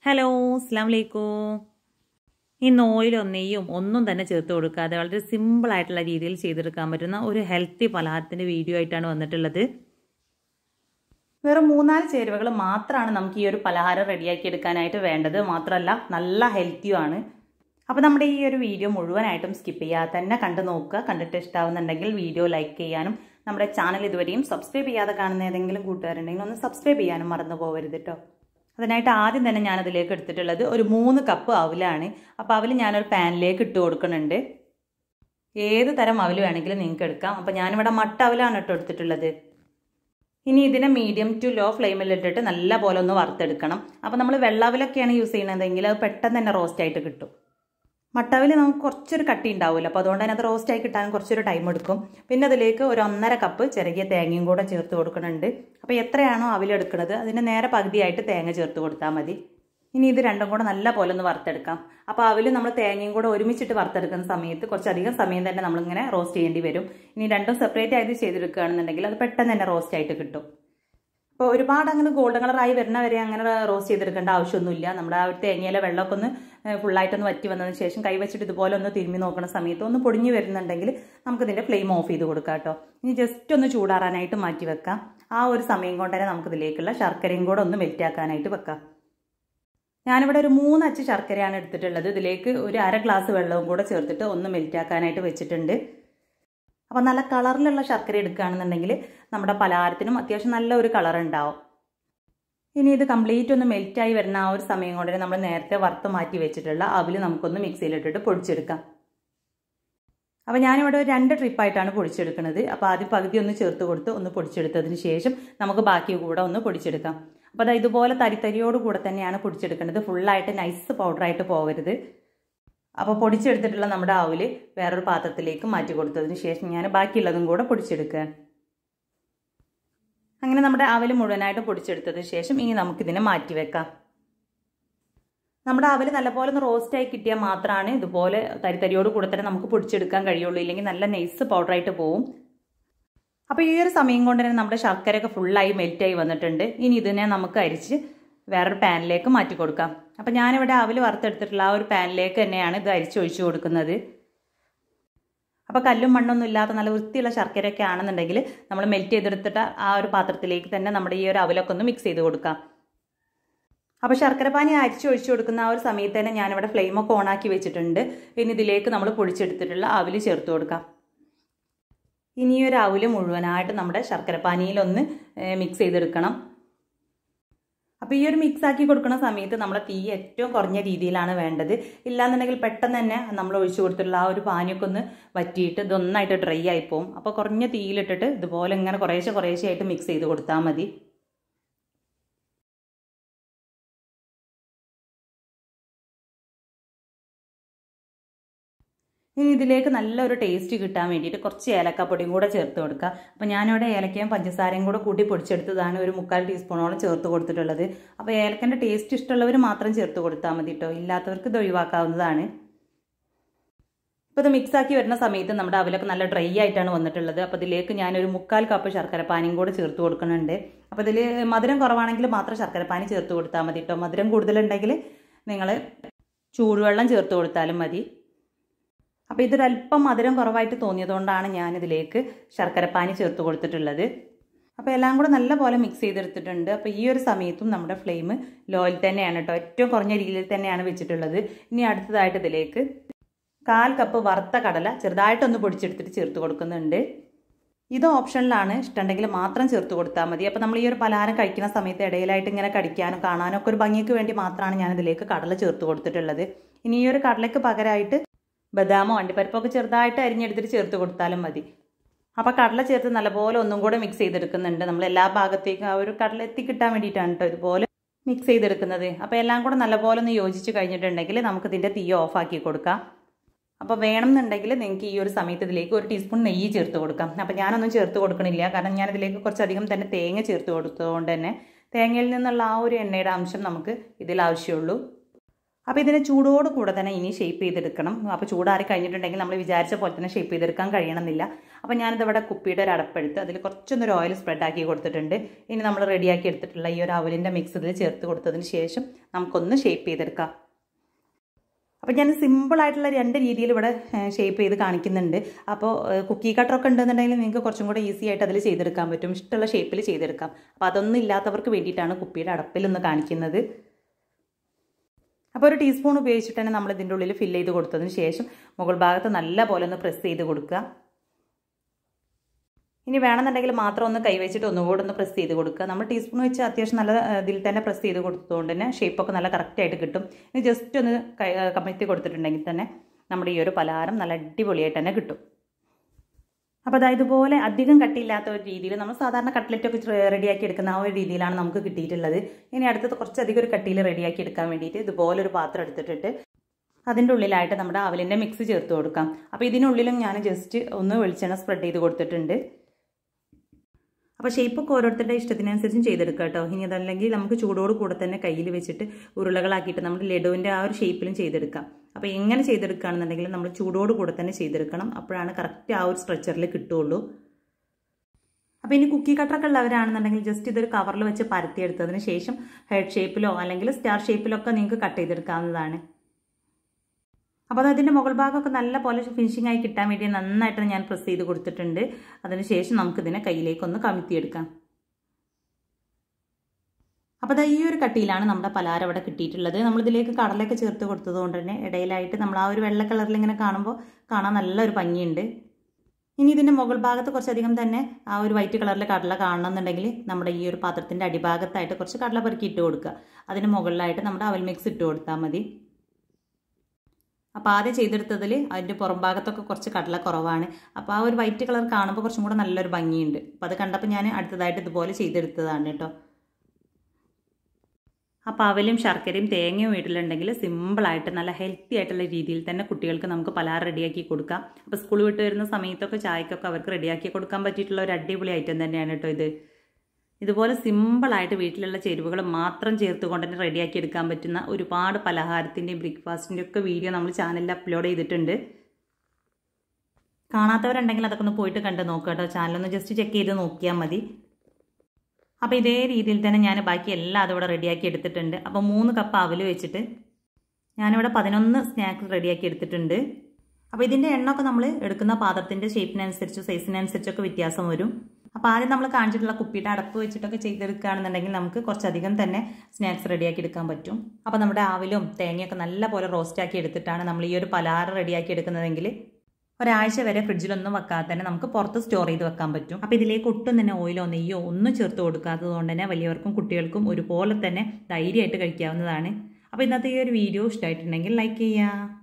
hello അസ്സാം വലൈക്കും ഇന്ന് ഓയിലോ നെയ്യും ഒന്നും തന്നെ ചേർത്ത് കൊടുക്കാതെ വളരെ സിമ്പിളായിട്ടുള്ള രീതിയിൽ ചെയ്തെടുക്കാൻ പറ്റുന്ന ഒരു ഹെൽത്തി പലഹാരത്തിൻ്റെ വീഡിയോ ആയിട്ടാണ് വന്നിട്ടുള്ളത് വെറും മൂന്നാല് ചേരുവകൾ മാത്രമാണ് നമുക്ക് ഈ ഒരു പലഹാരം റെഡിയാക്കി എടുക്കാനായിട്ട് വേണ്ടത് മാത്രമല്ല നല്ല ഹെൽത്തിയുമാണ് അപ്പോൾ നമ്മുടെ ഈ ഒരു വീഡിയോ മുഴുവനായിട്ടും സ്കിപ്പ് ചെയ്യാതെ തന്നെ കണ്ടു നോക്കുക കണ്ടിട്ട് ഇഷ്ടമാവുന്നുണ്ടെങ്കിൽ വീഡിയോ ലൈക്ക് ചെയ്യാനും നമ്മുടെ ചാനൽ ഇതുവരെയും സബ്സ്ക്രൈബ് ചെയ്യാതെ കാണുന്ന ഏതെങ്കിലും കൂട്ടുകാരുണ്ടെങ്കിൽ ഒന്ന് സബ്സ്ക്രൈബ് ചെയ്യാനും മറന്നു പോകരുത് കേട്ടോ അതിനായിട്ട് ആദ്യം തന്നെ ഞാൻ അതിലേക്ക് എടുത്തിട്ടുള്ളത് ഒരു മൂന്ന് കപ്പ് അവലാണ് അപ്പോൾ അവൽ ഞാനൊരു പാനിലേക്ക് ഇട്ട് കൊടുക്കുന്നുണ്ട് ഏത് തരം അവൽ വേണമെങ്കിലും നിങ്ങൾക്ക് എടുക്കാം അപ്പോൾ ഞാനിവിടെ മട്ട അവലാണ് ഇട്ട് എടുത്തിട്ടുള്ളത് ഇനി ഇതിനെ മീഡിയം ടു ലോ ഫ്ലെയിമിൽ ഇട്ടിട്ട് നല്ല പോലെ ഒന്ന് വറുത്തെടുക്കണം അപ്പോൾ നമ്മൾ വെള്ളാവിലൊക്കെയാണ് യൂസ് ചെയ്യുന്നതെങ്കിൽ അത് പെട്ടെന്ന് തന്നെ റോസ്റ്റ് ആയിട്ട് കിട്ടും മട്ടാവിൽ നമുക്ക് കുറച്ചൊരു കട്ടി ഉണ്ടാവില്ല അപ്പോൾ അതുകൊണ്ട് തന്നെ അത് റോസ്റ്റ് ആയി കിട്ടാൻ കുറച്ചൊരു ടൈം എടുക്കും പിന്നെ അതിലേക്ക് ഒരു ഒന്നര കപ്പ് ചെറിയ തേങ്ങയും കൂടെ ചേർത്ത് കൊടുക്കുന്നുണ്ട് അപ്പോൾ എത്രയാണോ അവിലെടുക്കുന്നത് അതിന് നേരെ പകുതിയായിട്ട് തേങ്ങ ചേർത്ത് കൊടുത്താൽ മതി ഇനി ഇത് രണ്ടും കൂടെ നല്ല പോലെ ഒന്ന് വറുത്തെടുക്കാം അപ്പോൾ അവൽ നമ്മൾ തേങ്ങയും കൂടെ ഒരുമിച്ചിട്ട് വറുത്തെടുക്കുന്ന സമയത്ത് കുറച്ചധികം സമയം തന്നെ നമ്മളിങ്ങനെ റോസ്റ്റ് ചെയ്യേണ്ടി വരും ഇനി രണ്ടും സെപ്പറേറ്റ് ആയിട്ട് ചെയ്തെടുക്കുകയാണെന്നുണ്ടെങ്കിൽ അത് പെട്ടെന്ന് തന്നെ റോസ്റ്റ് ആയിട്ട് കിട്ടും അപ്പോൾ ഒരുപാട് അങ്ങനെ ഗോൾഡൻ കളറായി വരുന്ന വരെ അങ്ങനെ റോസ്റ്റ് ചെയ്തെടുക്കേണ്ട ആവശ്യമൊന്നുമില്ല നമ്മുടെ ആ ഒരു തേങ്ങയിലെ വെള്ളമൊക്കെ ഒന്ന് ഫുള്ളായിട്ടൊന്ന് വറ്റി വന്നതിന് ശേഷം കൈ വെച്ചിട്ട് ഇതുപോലെ ഒന്ന് തിരുമ്മി നോക്കുന്ന സമയത്ത് ഒന്ന് പൊടിഞ്ഞു വരുന്നുണ്ടെങ്കിൽ നമുക്കിതിൻ്റെ ഫ്ലെയിം ഓഫ് ചെയ്ത് കൊടുക്കാം കേട്ടോ ഇനി ജസ്റ്റ് ഒന്ന് ചൂടാറാനായിട്ട് മാറ്റി വെക്കാം ആ ഒരു സമയം കൊണ്ട് തന്നെ നമുക്കിതിലേക്കുള്ള ശർക്കരയും കൂടെ ഒന്ന് മെൽറ്റാക്കാനായിട്ട് വെക്കാം ഞാനിവിടെ ഒരു മൂന്ന് അച്ച് ശർക്കരയാണ് എടുത്തിട്ടുള്ളത് ഇതിലേക്ക് ഒരു അര ഗ്ലാസ് വെള്ളവും കൂടെ ചേർത്തിട്ട് ഒന്ന് മെൽറ്റാക്കാനായിട്ട് വെച്ചിട്ടുണ്ട് അപ്പോൾ നല്ല കളറിലുള്ള ശർക്കര എടുക്കുകയാണെന്നുണ്ടെങ്കിൽ നമ്മുടെ പലഹാരത്തിനും അത്യാവശ്യം നല്ല ഒരു കളർ ഉണ്ടാവും ഇനി ഇത് കംപ്ലീറ്റ് ഒന്ന് മെൽറ്റായി വരുന്ന ആ ഒരു സമയം കൊണ്ട് നമ്മൾ നേരത്തെ വറുത്ത് മാറ്റി വെച്ചിട്ടുള്ള അവൽ നമുക്കൊന്ന് മിക്സിയിലിട്ടിട്ട് പൊടിച്ചെടുക്കാം അപ്പോൾ ഞാനിവിടെ ഒരു രണ്ട് ട്രിപ്പായിട്ടാണ് പൊടിച്ചെടുക്കുന്നത് അപ്പോൾ ആദ്യം പകുതി ഒന്ന് ചേർത്ത് കൊടുത്ത് ഒന്ന് പൊടിച്ചെടുത്തതിന് ശേഷം നമുക്ക് ബാക്കി കൂടെ ഒന്ന് പൊടിച്ചെടുക്കാം അപ്പോൾ അത് ഇതുപോലെ തരിത്തരിയോട് കൂടെ തന്നെയാണ് പൊടിച്ചെടുക്കേണ്ടത് ഫുള്ളായിട്ട് നൈസ് പൗഡറായിട്ട് പോകരുത് അപ്പോൾ പൊടിച്ചെടുത്തിട്ടുള്ള നമ്മുടെ ആവില് വേറൊരു പാത്രത്തിലേക്ക് മാറ്റി കൊടുത്തതിന് ശേഷം ഞാൻ ബാക്കിയുള്ളതും കൂടെ പൊടിച്ചെടുക്കുക അങ്ങനെ നമ്മുടെ അവല് മുഴുവനായിട്ട് പൊടിച്ചെടുത്തതിന് ശേഷം ഇനി നമുക്കിതിനെ മാറ്റി വെക്കാം നമ്മുടെ അവല് നല്ലപോലെ ഒന്ന് റോസ്റ്റ് ആയി കിട്ടിയാൽ മാത്രമാണ് ഇതുപോലെ തരിതരിയോട് കൂടെ തന്നെ നമുക്ക് പൊടിച്ചെടുക്കാൻ കഴിയുള്ളൂ ഇല്ലെങ്കിൽ നല്ല നൈസ് പൗഡറായിട്ട് പോവും അപ്പോൾ ഈ ഒരു സമയം കൊണ്ട് തന്നെ നമ്മുടെ ശർക്കരയൊക്കെ ഫുള്ളായി മെൽറ്റായി വന്നിട്ടുണ്ട് ഇനി ഇതിനെ നമുക്ക് അരിച്ച് വേറൊരു പാനിലേക്ക് മാറ്റി കൊടുക്കാം അപ്പം ഞാനിവിടെ അവൽ വറുത്തെടുത്തിട്ടുള്ള ആ ഒരു പാനിലേക്ക് തന്നെയാണ് ഇത് അരിച്ചൊഴിച്ചു കൊടുക്കുന്നത് അപ്പോൾ കല്ലും മണ്ണൊന്നും ഇല്ലാത്ത നല്ല വൃത്തിയുള്ള ശർക്കരയൊക്കെ ആണെന്നുണ്ടെങ്കിൽ നമ്മൾ മെൽറ്റ് ചെയ്തെടുത്തിട്ട് ആ ഒരു പാത്രത്തിലേക്ക് തന്നെ നമ്മുടെ ഈ ഒരു അവലൊക്കെ ഒന്ന് മിക്സ് ചെയ്ത് കൊടുക്കാം അപ്പോൾ ശർക്കരപ്പാനി അരിച്ച് ഒഴിച്ചു കൊടുക്കുന്ന ആ ഒരു സമയത്ത് തന്നെ ഞാനിവിടെ ഫ്ലെയിമൊക്കെ ഓണാക്കി വെച്ചിട്ടുണ്ട് ഇനി ഇതിലേക്ക് നമ്മൾ പൊടിച്ചെടുത്തിട്ടുള്ള അവല് ചേർത്ത് കൊടുക്കാം ഇനി ഒരു അവല് മുഴുവനായിട്ട് നമ്മുടെ ശർക്കരപ്പാനിയിലൊന്ന് മിക്സ് ചെയ്തെടുക്കണം അപ്പോൾ ഈ ഒരു മിക്സ് ആക്കി കൊടുക്കുന്ന സമയത്ത് നമ്മളെ തീ ഏറ്റവും കുറഞ്ഞ രീതിയിലാണ് വേണ്ടത് ഇല്ലാന്നുണ്ടെങ്കിൽ പെട്ടെന്ന് തന്നെ നമ്മൾ ഒഴിച്ചു കൊടുത്തിട്ടുള്ള ആ ഒരു പാനിയൊക്കെ ഒന്ന് വറ്റിയിട്ട് ഇതൊന്നായിട്ട് ഡ്രൈ ആയി പോകും അപ്പോൾ കുറഞ്ഞ തീയിലിട്ടിട്ട് ഇതുപോലെ ഇങ്ങനെ കുറേശ്ശെ കുറേശ്ശെ ആയിട്ട് മിക്സ് ചെയ്ത് കൊടുത്താൽ മതി ഇനി ഇതിലേക്ക് നല്ലൊരു ടേസ്റ്റ് കിട്ടാൻ വേണ്ടിയിട്ട് കുറച്ച് ഏലക്കപ്പൊടിയും കൂടെ ചേർത്ത് കൊടുക്കുക അപ്പോൾ ഞാനിവിടെ ഏലക്കയും പഞ്ചസാരയും കൂടെ കൂട്ടി പൊടിച്ചെടുത്തതാണ് ഒരു മുക്കാൽ ടീസ്പൂണോളം ചേർത്ത് കൊടുത്തിട്ടുള്ളത് അപ്പോൾ ഏലക്കൻ്റെ ടേസ്റ്റ് ഇഷ്ടമുള്ളവർ മാത്രം ചേർത്ത് കൊടുത്താൽ മതി കേട്ടോ ഇല്ലാത്തവർക്ക് ഇത് ഒഴിവാക്കാവുന്നതാണ് ഇപ്പോൾ ഇത് മിക്സ് ആക്കി വരുന്ന സമയത്ത് നമ്മുടെ അവലൊക്കെ നല്ല ഡ്രൈ ആയിട്ടാണ് വന്നിട്ടുള്ളത് അപ്പോൾ ഇതിലേക്ക് ഞാനൊരു മുക്കാൽ കപ്പ് ശർക്കരപ്പാനിയും കൂടെ ചേർത്ത് കൊടുക്കുന്നുണ്ട് അപ്പോൾ ഇതിൽ മധുരം കുറവാണെങ്കിൽ മാത്രം ശർക്കരപ്പാനി ചേർത്ത് കൊടുത്താൽ മതി കേട്ടോ മധുരം കൂടുതലുണ്ടെങ്കിൽ നിങ്ങൾ ചൂടുവെള്ളം ചേർത്ത് കൊടുത്താലും മതി അപ്പോൾ ഇതൊരല്പം മധുരം കുറവായിട്ട് തോന്നിയതുകൊണ്ടാണ് ഞാനിതിലേക്ക് ശർക്കരപ്പാനി ചേർത്ത് കൊടുത്തിട്ടുള്ളത് അപ്പോൾ എല്ലാം കൂടെ നല്ല പോലെ മിക്സ് ചെയ്തെടുത്തിട്ടുണ്ട് അപ്പോൾ ഈ ഒരു സമയത്തും നമ്മുടെ ഫ്ലെയിം ലോയിൽ തന്നെയാണ് കേട്ടോ ഏറ്റവും കുറഞ്ഞ രീതിയിൽ തന്നെയാണ് വെച്ചിട്ടുള്ളത് ഇനി അടുത്തതായിട്ട് ഇതിലേക്ക് കാൽ കപ്പ് വറുത്ത കടല ചെറുതായിട്ടൊന്ന് പൊടിച്ചെടുത്തിട്ട് ചേർത്ത് കൊടുക്കുന്നുണ്ട് ഇത് ഓപ്ഷനിലാണ് ഇഷ്ടമുണ്ടെങ്കിൽ മാത്രം ചേർത്ത് കൊടുത്താൽ മതി അപ്പോൾ നമ്മൾ ഈ ഒരു പലഹാരം കഴിക്കുന്ന സമയത്ത് ഇടയിലായിട്ട് ഇങ്ങനെ കടിക്കാനും കാണാനും ഒക്കെ ഒരു ഭംഗിക്ക് വേണ്ടി മാത്രമാണ് ഞാൻ ഇതിലേക്ക് കടല ചേർത്ത് കൊടുത്തിട്ടുള്ളത് ഇനി ഈ ഒരു കടലയ്ക്ക് പകരമായിട്ട് ബദാമോ അണ്ടിപ്പരിപ്പൊക്കെ ചെറുതായിട്ട് അരിഞ്ഞെടുത്തിട്ട് ചേർത്ത് കൊടുത്താലും മതി അപ്പോൾ കടല ചേർത്ത് നല്ലപോലെ ഒന്നും കൂടെ മിക്സ് ചെയ്തെടുക്കുന്നുണ്ട് നമ്മൾ എല്ലാ ഭാഗത്തേക്കും ആ ഒരു കടല എത്തിക്കിട്ടാൻ വേണ്ടിയിട്ടാണ് കേട്ടോ ഇതുപോലെ മിക്സ് ചെയ്തെടുക്കുന്നത് അപ്പോൾ എല്ലാം കൂടെ നല്ലപോലെ ഒന്ന് യോജിച്ച് കഴിഞ്ഞിട്ടുണ്ടെങ്കിൽ നമുക്ക് ഇതിൻ്റെ തീ ഓഫാക്കി കൊടുക്കാം അപ്പോൾ വേണമെന്നുണ്ടെങ്കിൽ നിങ്ങൾക്ക് ഈ ഒരു സമയത്ത് ഇതിലേക്ക് ഒരു ടീസ്പൂൺ നെയ്യ് ചേർത്ത് കൊടുക്കാം അപ്പോൾ ഞാനൊന്നും ചേർത്ത് കൊടുക്കണില്ല കാരണം ഞാൻ ഇതിലേക്ക് കുറച്ചധികം തന്നെ തേങ്ങ ചേർത്ത് കൊടുത്തതുകൊണ്ട് തന്നെ തേങ്ങയിൽ നിന്നുള്ള ആ ഒരു എണ്ണയുടെ അംശം നമുക്ക് ഇതിൽ ആവശ്യമുള്ളൂ അപ്പോൾ ഇതിനെ ചൂടോട് കൂടെ തന്നെ ഇനി ഷേപ്പ് ചെയ്തെടുക്കണം അപ്പോൾ ചൂടാറി കഴിഞ്ഞിട്ടുണ്ടെങ്കിൽ നമ്മൾ വിചാരിച്ച പോലെ തന്നെ ഷേപ്പ് ചെയ്തെടുക്കാൻ കഴിയണമെന്നില്ല അപ്പോൾ ഞാനിത് ഇവിടെ കുപ്പിയുടെ ഒരു അടപ്പെടുത്ത് അതിൽ കുറച്ചൊന്നൊരു ഓയിൽ സ്പ്രെഡ് ആക്കി കൊടുത്തിട്ടുണ്ട് ഇനി നമ്മൾ റെഡിയാക്കി എടുത്തിട്ടുള്ള ഈ ഒരു അവലിൻ്റെ മിക്സ് ഇതിൽ ചേർത്ത് കൊടുത്തതിന് ശേഷം നമുക്കൊന്ന് ഷേപ്പ് ചെയ്തെടുക്കാം അപ്പോൾ ഞാൻ സിമ്പിളായിട്ടുള്ള രണ്ട് രീതിയിൽ ഇവിടെ ഷേപ്പ് ചെയ്ത് കാണിക്കുന്നുണ്ട് അപ്പോൾ കുക്കി കട്ടറൊക്കെ ഉണ്ടെന്നുണ്ടെങ്കിൽ നിങ്ങൾക്ക് കുറച്ചും കൂടെ ഈസി ആയിട്ട് അതിൽ ചെയ്തെടുക്കാൻ പറ്റും ഇഷ്ടമുള്ള ഷേപ്പിൽ ചെയ്തെടുക്കാം അപ്പോൾ അതൊന്നും ഇല്ലാത്തവർക്ക് വേണ്ടിയിട്ടാണ് കുപ്പിയുടെ അടപ്പിൽ ഒന്ന് കാണിക്കുന്നത് അപ്പോൾ ഒരു ടീസ്പൂൺ ഉപയോഗിച്ചിട്ട് തന്നെ നമ്മൾ ഇതിൻ്റെ ഉള്ളിൽ ഫില്ല് ചെയ്ത് കൊടുത്തതിന് ശേഷം മുകൾ ഭാഗത്ത് നല്ല പോലെ ഒന്ന് പ്രസ് ചെയ്ത് കൊടുക്കുക ഇനി വേണമെന്നുണ്ടെങ്കിൽ മാത്രം ഒന്ന് കൈവച്ചിട്ട് ഒന്നുകൂടെ ഒന്ന് പ്രസ് ചെയ്ത് കൊടുക്കുക നമ്മൾ ടീസ്പൂൺ വെച്ച് അത്യാവശ്യം നല്ല ഇതിൽ തന്നെ പ്രസ് ചെയ്ത് കൊടുത്തതുകൊണ്ട് തന്നെ ഷേപ്പൊക്കെ നല്ല കറക്റ്റായിട്ട് കിട്ടും ഇനി ജസ്റ്റ് ഒന്ന് കമഴ്ത്തി കൊടുത്തിട്ടുണ്ടെങ്കിൽ തന്നെ നമ്മുടെ ഈ ഒരു പലഹാരം നല്ല അടിപൊളിയായിട്ട് തന്നെ കിട്ടും അപ്പോൾ അതായത് ഇതുപോലെ അധികം കട്ടിയില്ലാത്ത ഒരു രീതിയിൽ നമ്മൾ സാധാരണ കട്ട്ലറ്റൊക്കെ റെഡിയാക്കി എടുക്കുന്ന ആ ഒരു രീതിയിലാണ് നമുക്ക് കിട്ടിയിട്ടുള്ളത് ഇനി അടുത്തത് കുറച്ചധികം ഒരു കട്ടിയിൽ റെഡിയാക്കി എടുക്കാൻ വേണ്ടിയിട്ട് ഇതുപോലെ ഒരു പാത്രം എടുത്തിട്ടിട്ട് അതിൻ്റെ ഉള്ളിലായിട്ട് നമ്മുടെ അവലിൻ്റെ മിക്സ് ചേർത്ത് കൊടുക്കാം അപ്പോൾ ഇതിനുള്ളിലും ഞാൻ ജസ്റ്റ് ഒന്ന് വെളിച്ചെണ്ണ സ്പ്രെഡ് ചെയ്ത് കൊടുത്തിട്ടുണ്ട് അപ്പോൾ ഷേപ്പൊക്കെ ഓരോരുത്തരുടെ ഇഷ്ടത്തിനനുസരിച്ചും ചെയ്തെടുക്കുക കേട്ടോ ഇനി അതല്ലെങ്കിൽ നമുക്ക് ചൂടോട് കൂടെ തന്നെ കയ്യിൽ വെച്ചിട്ട് ഉരുളകളാക്കിയിട്ട് നമ്മുടെ ലഡുവിൻ്റെ ആ ഒരു ഷേപ്പിലും ചെയ്തെടുക്കാം അപ്പോൾ എങ്ങനെ ചെയ്തെടുക്കുകയാണെന്നുണ്ടെങ്കിൽ നമ്മൾ ചൂടോട് കൂടെ തന്നെ ചെയ്തെടുക്കണം അപ്പോഴാണ് കറക്റ്റ് ആ ഒരു സ്ട്രെച്ചറിൽ കിട്ടുള്ളൂ അപ്പോൾ ഇനി കുക്കി കട്ടറൊക്കെ ഉള്ളവരാണെന്നുണ്ടെങ്കിൽ ജസ്റ്റ് ഇതൊരു കവറിൽ വെച്ച് പരത്തിയെടുത്തതിന് ശേഷം ഹെഡ് ഷേപ്പിലോ അല്ലെങ്കിൽ സ്റ്റാർ ഷേപ്പിലോ ഒക്കെ നിങ്ങൾക്ക് കട്ട് ചെയ്തെടുക്കാവുന്നതാണ് അപ്പോൾ അതിൻ്റെ മുകൾ ഭാഗമൊക്കെ നല്ല പോലെ ഫിനിഷിംഗ് ആയി കിട്ടാൻ വേണ്ടി നന്നായിട്ട് ഞാൻ പ്രസ് ചെയ്ത് കൊടുത്തിട്ടുണ്ട് അതിനുശേഷം നമുക്കിതിനെ കയ്യിലേക്കൊന്ന് കമിത്തിയെടുക്കാം അപ്പോൾ അതാ ഈ ഒരു കട്ടിയിലാണ് നമ്മുടെ പലാരം അവിടെ കിട്ടിയിട്ടുള്ളത് നമ്മളിതിലേക്ക് കടലൊക്കെ ചേർത്ത് കൊടുത്തത് കൊണ്ട് തന്നെ ഇടയിലായിട്ട് നമ്മൾ ആ ഒരു വെള്ള കളറിൽ ഇങ്ങനെ കാണുമ്പോൾ കാണാൻ നല്ലൊരു ഭംഗിയുണ്ട് ഇനി ഇതിൻ്റെ മുകൾ ഭാഗത്ത് കുറച്ചധികം തന്നെ ആ ഒരു വൈറ്റ് കളറിലെ കടല കാണണമെന്നുണ്ടെങ്കിൽ നമ്മുടെ ഈ ഒരു പാത്രത്തിൻ്റെ അടിഭാഗത്തായിട്ട് കുറച്ച് കടല പെറുക്കി ഇട്ട് കൊടുക്കുക അതിന് മുകളിലായിട്ട് നമ്മുടെ അവൽ മിക്സ് ഇട്ട് കൊടുത്താൽ മതി അപ്പോൾ ആദ്യം ചെയ്തെടുത്തതിൽ അതിൻ്റെ പുറം ഭാഗത്തൊക്കെ കുറച്ച് കടല കുറവാണ് അപ്പോൾ ആ ഒരു വൈറ്റ് കളർ കാണുമ്പോൾ കുറച്ചും കൂടെ നല്ലൊരു ഭംഗിയുണ്ട് അപ്പോൾ അത് കണ്ടപ്പോൾ ഞാൻ അടുത്തതായിട്ട് ഇതുപോലെ ചെയ്തെടുത്തതാണ് കേട്ടോ അപ്പോൾ അവലും ശർക്കരയും തേങ്ങയും വീട്ടിലുണ്ടെങ്കിൽ സിമ്പിളായിട്ട് നല്ല ഹെൽത്തി ആയിട്ടുള്ള രീതിയിൽ തന്നെ കുട്ടികൾക്ക് നമുക്ക് പലഹാരം റെഡിയാക്കി കൊടുക്കാം അപ്പോൾ സ്കൂൾ വിട്ട് വരുന്ന സമയത്തൊക്കെ ചായക്കൊക്കെ അവർക്ക് റെഡിയാക്കി കൊടുക്കാൻ പറ്റിയിട്ടുള്ള ഒരു അടിപൊളി ഐറ്റം തന്നെയാണ് കേട്ടോ ഇത് ഇതുപോലെ സിമ്പിളായിട്ട് വീട്ടിലുള്ള ചേരുവകൾ മാത്രം ചേർത്തുകൊണ്ട് തന്നെ റെഡിയാക്കി എടുക്കാൻ പറ്റുന്ന ഒരുപാട് പലഹാരത്തിൻ്റെയും ബ്രേക്ക്ഫാസ്റ്റിൻ്റെയും ഒക്കെ വീഡിയോ നമ്മൾ ചാനലിൽ അപ്ലോഡ് ചെയ്തിട്ടുണ്ട് കാണാത്തവരുണ്ടെങ്കിൽ അതൊക്കെ ഒന്ന് പോയിട്ട് കണ്ട് നോക്കുക കേട്ടോ ചാനലൊന്ന് ജസ്റ്റ് ചെക്ക് ചെയ്ത് നോക്കിയാൽ മതി അപ്പോൾ ഇതേ രീതിയിൽ തന്നെ ഞാൻ ബാക്കി എല്ലാം അതിവിടെ റെഡിയാക്കി എടുത്തിട്ടുണ്ട് അപ്പോൾ മൂന്ന് കപ്പ് അവല് വെച്ചിട്ട് ഞാനിവിടെ പതിനൊന്ന് സ്നാക്സ് റെഡിയാക്കി എടുത്തിട്ടുണ്ട് അപ്പോൾ ഇതിൻ്റെ എണ്ണമൊക്കെ നമ്മൾ എടുക്കുന്ന പാത്രത്തിൻ്റെ ഷേപ്പിനനുസരിച്ച് സൈസിനനുസരിച്ചൊക്കെ വ്യത്യാസം വരും അപ്പോൾ ആദ്യം നമ്മൾ കാണിച്ചിട്ടുള്ള കുപ്പിയുടെ അടപ്പ് വെച്ചിട്ടൊക്കെ ചെയ്തെടുക്കുകയാണെന്നുണ്ടെങ്കിൽ നമുക്ക് കുറച്ചധികം തന്നെ സ്നാക്സ് റെഡിയാക്കി എടുക്കാൻ പറ്റും അപ്പോൾ നമ്മുടെ ആവിലും തേങ്ങയൊക്കെ നല്ല പോലെ റോസ്റ്റാക്കി എടുത്തിട്ടാണ് നമ്മൾ ഈ ഒരു പലഹാരം റെഡിയാക്കി എടുക്കുന്നതെങ്കിൽ ഒരാഴ്ച വരെ ഫ്രിഡ്ജിലൊന്നും വെക്കാതെ തന്നെ നമുക്ക് പുറത്ത് സ്റ്റോർ ചെയ്ത് വെക്കാൻ പറ്റും അപ്പോൾ ഇതിലേക്ക് ഒട്ടും തന്നെ ഓയിലോ നെയ്യോ ഒന്നും ചേർത്ത് കൊടുക്കാത്തത് കൊണ്ട് തന്നെ വലിയവർക്കും കുട്ടികൾക്കും ഒരുപോലെ തന്നെ ധൈര്യമായിട്ട് കഴിക്കാവുന്നതാണ് അപ്പോൾ ഇന്നത്തെ ഈ ഒരു വീഡിയോ ഇഷ്ടമായിട്ടുണ്ടെങ്കിൽ ലൈക്ക് ചെയ്യുക